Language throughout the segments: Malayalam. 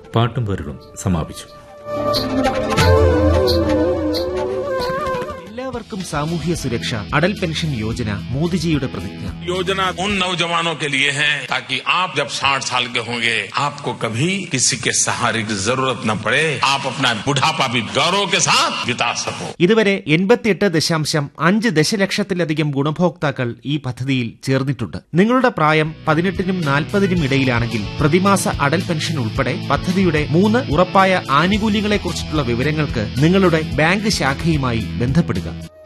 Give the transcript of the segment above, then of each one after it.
പാട്ടും പൊരുളും സമാപിച്ചു എല്ലാവർക്കും സാമൂഹ്യ സുരക്ഷ അടൽ പെൻഷൻ യോജന മോദിജിയുടെ പ്രതിജ്ഞ योजना उन नौजवानों के लिए है ताकि आप जब 60 साल के होंगे आपको कभी किसी के सहारे की जरूरत न पड़े आप अपना बुढ़ापा भी गौरव के साथ बिता सको ഇതുവരെ എൺപത്തിയെട്ട് ദശാംശം അഞ്ച് ദശലക്ഷത്തിലധികം ഗുണഭോക്താക്കൾ ഈ പദ്ധതിയിൽ ചേർന്നിട്ടുണ്ട് നിങ്ങളുടെ പ്രായം പതിനെട്ടിനും നാൽപ്പതിനും ഇടയിലാണെങ്കിൽ പ്രതിമാസ അടൽ പെൻഷൻ ഉൾപ്പെടെ പദ്ധതിയുടെ മൂന്ന് ഉറപ്പായ ആനുകൂല്യങ്ങളെക്കുറിച്ചിട്ടുള്ള വിവരങ്ങൾക്ക് നിങ്ങളുടെ ബാങ്ക് ശാഖയുമായി ബന്ധപ്പെടുക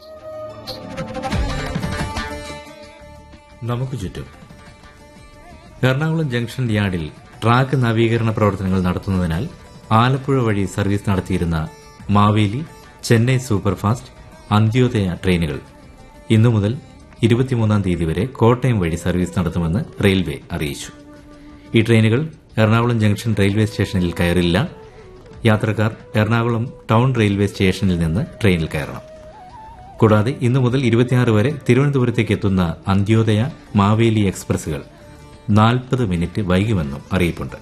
നമുക്ക് ചുറ്റും എറണാകുളം ജംഗ്ഷൻ യാർഡിൽ ട്രാക്ക് നവീകരണ പ്രവർത്തനങ്ങൾ നടത്തുന്നതിനാൽ ആലപ്പുഴ വഴി സർവീസ് നടത്തിയിരുന്ന മാവേലി ചെന്നൈ സൂപ്പർഫാസ്റ്റ് അന്ത്യോദയ ട്രെയിനുകൾ ഇന്നു മുതൽ ഇരുപത്തിമൂന്നാം തീയതി വരെ കോട്ടയം വഴി സർവീസ് നടത്തുമെന്ന് റെയിൽവേ അറിയിച്ചു ഈ ട്രെയിനുകൾ എറണാകുളം ജംഗ്ഷൻ റെയിൽവേ സ്റ്റേഷനിൽ കയറില്ല യാത്രക്കാർ എറണാകുളം ടൗൺ റെയിൽവേ സ്റ്റേഷനിൽ നിന്ന് ട്രെയിനിൽ കയറണം കൂടാതെ ഇന്നു മുതൽ ഇരുപത്തിയാറ് വരെ തിരുവനന്തപുരത്തേക്ക് എത്തുന്ന അന്ത്യോദയ മാവേലി എക്സ്പ്രസുകൾ നാൽപ്പത് മിനിറ്റ് വൈകുമെന്നും അറിയിപ്പുണ്ട്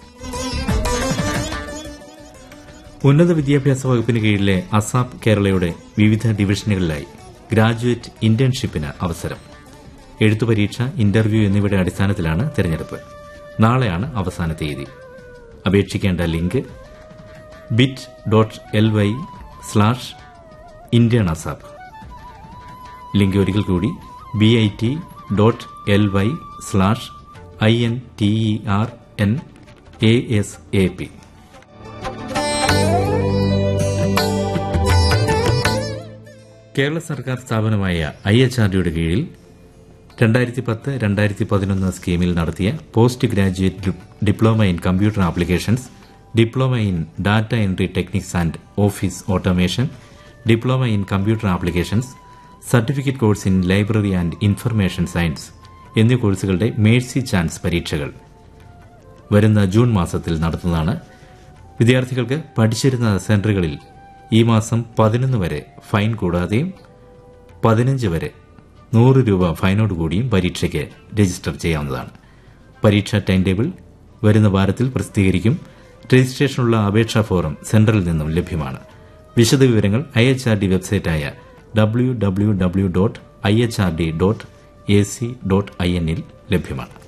ഉന്നത വിദ്യാഭ്യാസ വകുപ്പിന് കീഴിലെ അസാപ് കേരളയുടെ വിവിധ ഡിവിഷനുകളിലായി ഗ്രാജുവേറ്റ് ഇന്റേൺഷിപ്പിന് അവസരം എഴുത്തു പരീക്ഷ ഇന്റർവ്യൂ എന്നിവയുടെ അടിസ്ഥാനത്തിലാണ് തെരഞ്ഞെടുപ്പ് നാളെയാണ് അവസാന തീയതി അപേക്ഷിക്കേണ്ട link bit dot L Y slash Indian ASAP link ഒരിക്കൽ കൂടി B I T dot L Y slash I N T E R N A S A P Kerala സർക്കാർ സ്ഥാപനമായ ഐ എച്ച് ആർ ഡിയുടെ കീഴിൽ രണ്ടായിരത്തി പത്ത് രണ്ടായിരത്തി പതിനൊന്ന് സ്കീമിൽ നടത്തിയ post graduate diploma in computer applications diploma in data entry techniques and office automation diploma in computer applications certificate course in library and information science എന്നീ കോഴ്സുകളുടെ മേഴ്സി ചാൻസ് പരീക്ഷകൾ വരുന്ന ജൂൺ മാസത്തിൽ നടത്തുന്നതാണ് വിദ്യാർത്ഥികൾക്ക് പഠിച്ചിരുന്ന സെന്ററുകളിൽ ഈ മാസം പതിനൊന്ന് വരെ ഫൈൻ കൂടാതെയും പതിനഞ്ച് വരെ നൂറ് രൂപ ഫൈനോടുകൂടിയും പരീക്ഷയ്ക്ക് രജിസ്റ്റർ ചെയ്യാവുന്നതാണ് പരീക്ഷാ ടൈം ടേബിൾ വരുന്ന വാരത്തിൽ പ്രസിദ്ധീകരിക്കും രജിസ്ട്രേഷനുള്ള അപേക്ഷാ ഫോറം സെന്ററിൽ നിന്നും ലഭ്യമാണ് വിശദവിവരങ്ങൾ ഐ എച്ച് ആർ ഡി വെബ്സൈറ്റായ W W W dot I H R D dot A C dot I എന്നിൽ ലഭ്യമാണ്